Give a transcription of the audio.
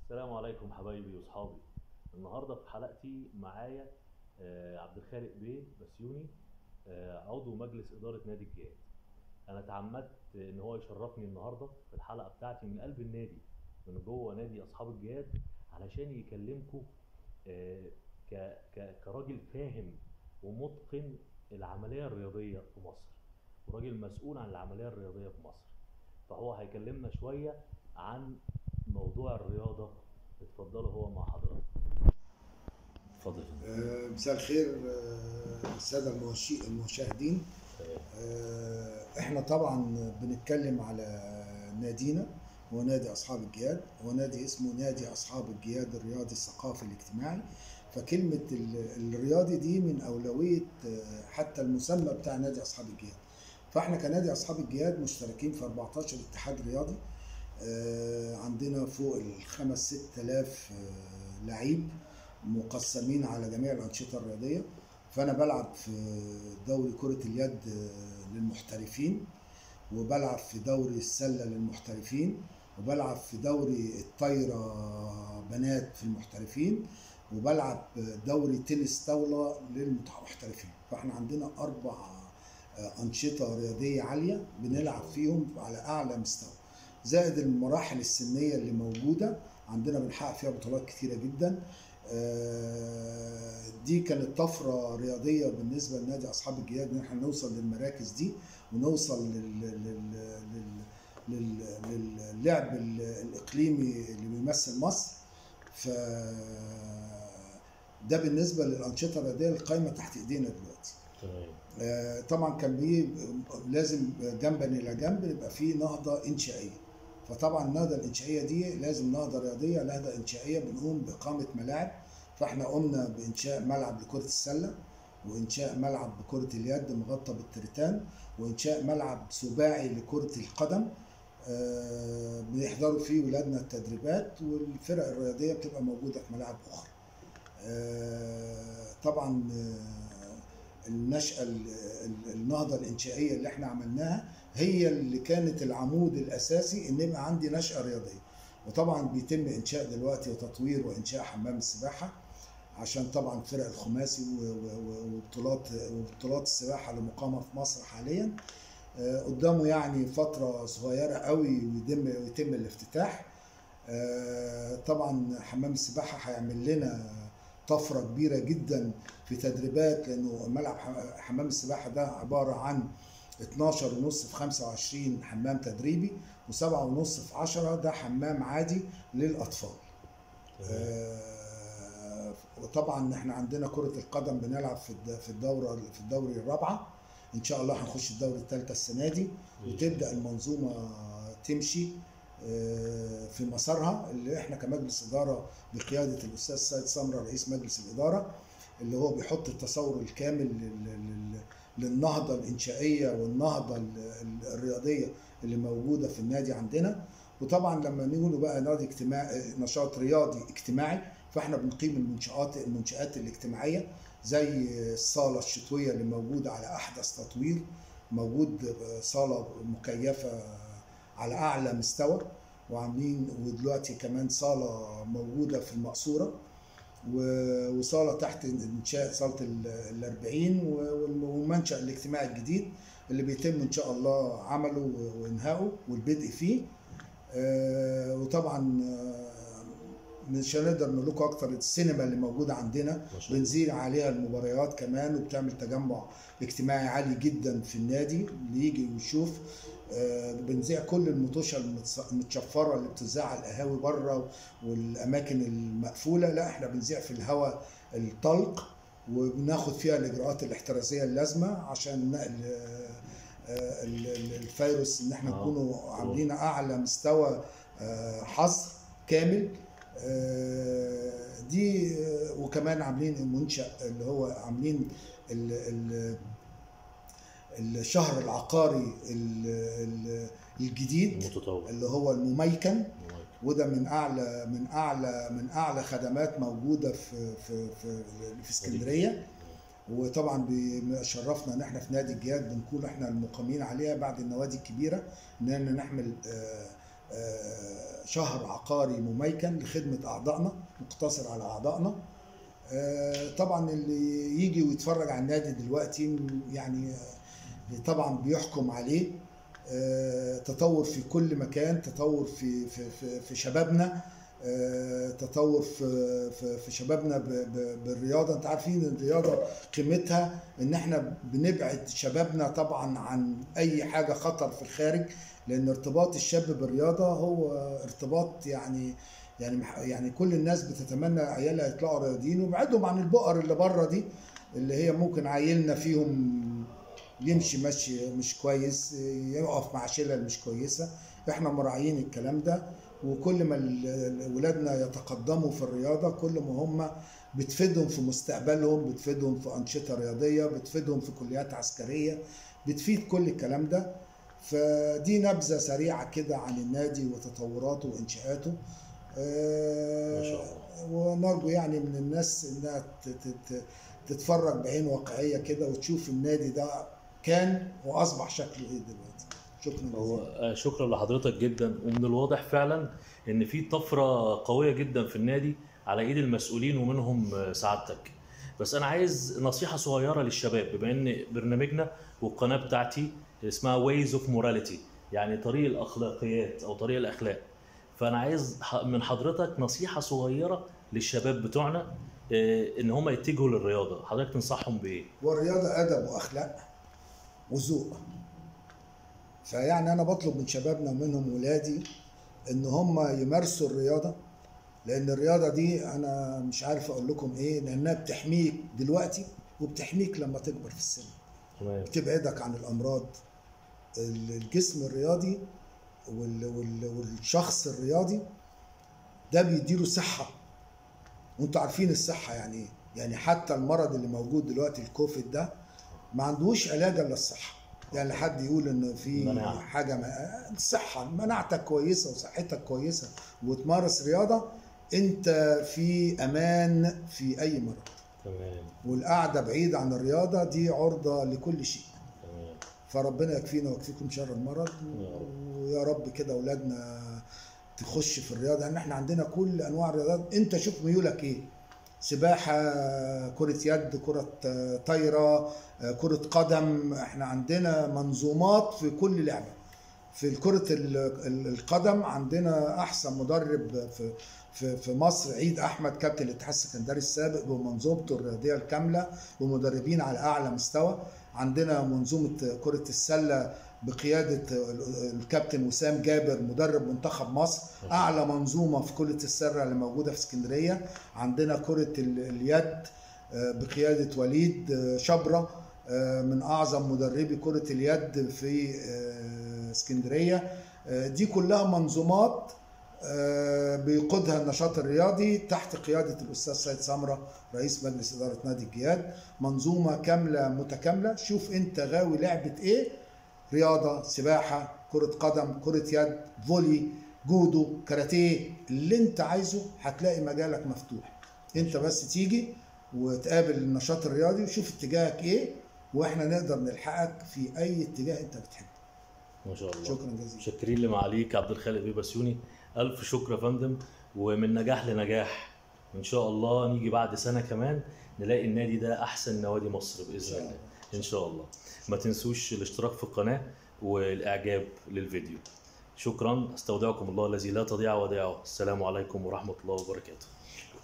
السلام عليكم حبايبي واصحابي النهارده في حلقتي معايا آه، عبد الخالق بيه بسيوني آه، عضو مجلس اداره نادي الجهاد انا تعمدت ان هو يشرفني النهارده في الحلقه بتاعتي من قلب النادي من جوه نادي اصحاب الجهاد علشان يكلمكم آه، ك- ك- كراجل فاهم ومتقن العمليه الرياضيه في مصر وراجل مسؤول عن العمليه الرياضيه في مصر فهو هيكلمنا شويه عن موضوع الرياضه اتفضلوا هو مع حضرتك اتفضل يا فندم. آه، مساء الخير آه، الساده الموشي- المشاهدين آه، آه، احنا طبعا بنتكلم على نادينا هو نادي اصحاب الجياد هو نادي اسمه نادي اصحاب الجياد الرياضي الثقافي الاجتماعي فكلمه ال- الرياضي دي من اولويه آه، حتى المسمى بتاع نادي اصحاب الجياد فاحنا كنادي اصحاب الجياد مشتركين في 14 اتحاد رياضي آه، عندنا فوق الخمس ست آلاف آه، لعيب مقسمين على جميع الأنشطة الرياضية فأنا بلعب في دوري كرة اليد آه، للمحترفين وبلعب في دوري السلة للمحترفين وبلعب في دوري الطايرة بنات في المحترفين وبلعب دوري تنس طاولة للمحترفين فاحنا عندنا أربع آه، أنشطة رياضية عالية بنلعب فيهم على أعلى مستوى زائد المراحل السنية اللي موجودة عندنا بنحقق فيها بطولات كتيرة جدا آه، دي كانت طفرة رياضية بالنسبة لنادي أصحاب الجياد إن احنا نوصل للمراكز دي ونوصل لل... لل... لل... لل... للعب ال- الإقليمي اللي بيمثل مصر ف ده بالنسبة للأنشطة الرياضية القايمة تحت إيدينا دلوقتي تمام آه، طبعا كان بيه لازم جنبا الى جنب يبقى فيه نهضه انشائيه فطبعا النهضه الانشائيه دي لازم نهضه رياضيه نهضه انشائيه بنقوم باقامه ملاعب فاحنا قمنا بانشاء ملعب لكره السله وانشاء ملعب لكره اليد مغطى بالترتان وانشاء ملعب سباعي لكره القدم آه، بيحضروا فيه ولادنا التدريبات والفرق الرياضيه بتبقى موجوده في ملاعب اخرى آه، طبعا آه، النشأة ال- ال- النهضة الإنشائية اللي احنا عملناها هي اللي كانت العمود الأساسي إن يبقى عندي نشأة رياضية وطبعا بيتم إنشاء دلوقتي وتطوير وإنشاء حمام السباحة عشان طبعا فرق الخماسي و- و- و- وبطولات وبطولات السباحة اللي مقامة في مصر حاليا آه، قدامه يعني فترة صغيرة قوي ويتم ويتم الافتتاح آه، طبعا حمام السباحة هيعمل لنا طفرة كبيرة جدا في تدريبات لأنه ملعب ح- حمام السباحة ده عبارة عن 12 ونص في 25 حمام تدريبي و7 ونص في 10 ده حمام عادي للأطفال تمام آه، وطبعا احنا عندنا كرة القدم بنلعب في الد- في الدورة في الدوري الرابعة ان شاء الله هنخش الدوري الثالثة السنة دي وتبدأ المنظومة تمشي آه، في مسارها اللي احنا كمجلس إدارة بقيادة الأستاذ سيد سمرة رئيس مجلس الإدارة اللي هو بيحط التصور الكامل لل- لل- للنهضة الإنشائية والنهضة ال- ال- الرياضية اللي موجودة في النادي عندنا وطبعا لما نقول بقى نادي اجتماعي نشاط رياضي اجتماعي فاحنا بنقيم المنشآت المنشآت الاجتماعية زي الصالة الشتوية اللي موجودة على أحدث تطوير موجود صالة مكيفة على أعلى مستوى وعاملين ودلوقتي كمان صالة موجودة في المقصورة و- وصالة تحت إنشاء صالة ال- الأربعين و- والمنشأ الاجتماعي الجديد اللي بيتم إن شاء الله عمله وإنهائه والبدء فيه آه، وطبعا آه، مش هنقدر نقول لكم اكتر السينما اللي موجوده عندنا ما شاء الله بنزيل عليها المباريات كمان وبتعمل تجمع اجتماعي عالي جدا في النادي اللي يجي ويشوف آه، بنذيع كل المطوشه المتص- المتشفره اللي بتذاع على القهاوي بره والاماكن المقفوله لا احنا بنذيع في الهواء الطلق وبناخد فيها الاجراءات الاحترازيه اللازمه عشان نقل آه، آه، ال- ال- الفيروس ان احنا آه. نكونوا عاملين اعلى مستوى آه، حظر كامل آه، دي آه، وكمان عاملين المنشأ اللي هو عاملين ال- ال- الشهر العقاري ال- ال- الجديد المتطور اللي هو المميكن مميز. وده من اعلى من اعلى من اعلى خدمات موجوده في في في, في اسكندريه وطبعا بيشرفنا ان احنا في نادي الجياد بنكون احنا المقيمين عليها بعد النوادي الكبيره ان احنا نحمل آه، آه، شهر عقاري مميكن لخدمه اعضائنا مقتصر على اعضائنا آه، طبعا اللي يجي ويتفرج على النادي دلوقتي م- يعني آه، طبعا بيحكم عليه آه، تطور في كل مكان تطور في في في, في شبابنا آه، تطور في في, في شبابنا ب- ب- بالرياضه انت عارفين ان الرياضه قيمتها ان احنا بنبعد شبابنا طبعا عن اي حاجه خطر في الخارج لان ارتباط الشاب بالرياضه هو ارتباط يعني يعني مح- يعني كل الناس بتتمنى عيالها يطلعوا رياضيين وابعدهم عن البؤر اللي بره دي اللي هي ممكن عيلنا فيهم يمشي مشي مش كويس يقف مع شلل مش كويسه احنا مراعيين الكلام ده وكل ما ال- ال- ولادنا يتقدموا في الرياضه كل ما هم بتفيدهم في مستقبلهم بتفيدهم في انشطه رياضيه بتفيدهم في كليات عسكريه بتفيد كل الكلام ده فدي نبذه سريعه كده عن النادي وتطوراته وانشاءاته آه، ما شاء الله. ونرجو يعني من الناس انها ت- ت- ت- تتفرج بعين واقعيه كده وتشوف النادي ده كان واصبح شكله ايه دلوقتي شكرا هو جزيلا آه، شكرا لحضرتك جدا ومن الواضح فعلا ان في طفره قويه جدا في النادي على ايد المسؤولين ومنهم آه، سعادتك بس انا عايز نصيحه صغيره للشباب بما ان برنامجنا والقناه بتاعتي اسمها ويز اوف موراليتي يعني طريق الاخلاقيات او طريق الاخلاق فانا عايز ح- من حضرتك نصيحه صغيره للشباب بتوعنا آه، ان هم يتجهوا للرياضه حضرتك تنصحهم بايه والرياضه ادب واخلاق وذوق فيعني انا بطلب من شبابنا ومنهم ولادي ان هم يمارسوا الرياضه لان الرياضه دي انا مش عارف اقول لكم ايه لانها بتحميك دلوقتي وبتحميك لما تكبر في السن تمام بتبعدك عن الامراض ال- الجسم الرياضي وال- وال- والشخص الرياضي ده بيديله صحه وانتوا عارفين الصحه يعني ايه يعني حتى المرض اللي موجود دلوقتي الكوفيد ده ما عندوش علاج الا الصحه يعني حد يقول ان في المناعة. حاجه ما الصحه مناعتك كويسه وصحتك كويسه وتمارس رياضه انت في امان في اي مرض تمام والقعده بعيد عن الرياضه دي عرضه لكل شيء تمام فربنا يكفينا ويكفيكم شر المرض يا رب. ويا رب كده اولادنا تخش في الرياضه لان احنا عندنا كل انواع الرياضات انت شوف ميولك ايه سباحه كره يد كره طايره كره قدم احنا عندنا منظومات في كل لعبه في كرة ال- ال- القدم عندنا أحسن مدرب في في في مصر عيد أحمد كابتن الاتحاد السكندري السابق بمنظومته الرياضية الكاملة ومدربين على أعلى مستوى عندنا منظومة كرة السلة بقيادة ال- الكابتن وسام جابر مدرب منتخب مصر أعلى منظومة في كرة السلة اللي موجودة في اسكندرية عندنا كرة ال- اليد آه، بقيادة وليد آه، شبرة آه، من أعظم مدربي كرة اليد في آه، اسكندرية آه، دي كلها منظومات آه، بيقودها النشاط الرياضي تحت قيادة الأستاذ سيد سمرة رئيس مجلس إدارة نادي الجياد منظومة كاملة متكاملة شوف أنت غاوي لعبة إيه رياضة سباحة كرة قدم كرة يد فولي جودو كاراتيه اللي انت عايزه هتلاقي مجالك مفتوح انت بس تيجي وتقابل النشاط الرياضي وشوف اتجاهك ايه واحنا نقدر نلحقك في اي اتجاه انت بتحبه ما شاء الله شكرا جزيلا شاكرين لمعاليك عبد الخالق بيه بسيوني الف شكر يا فندم ومن نجاح لنجاح ان شاء الله نيجي بعد سنه كمان نلاقي النادي ده احسن نوادي مصر باذن شاء الله الله. ان شاء الله ما تنسوش الاشتراك في القناه والاعجاب للفيديو شكرا استودعكم الله الذي لا تضيع ودائعه السلام عليكم ورحمه الله وبركاته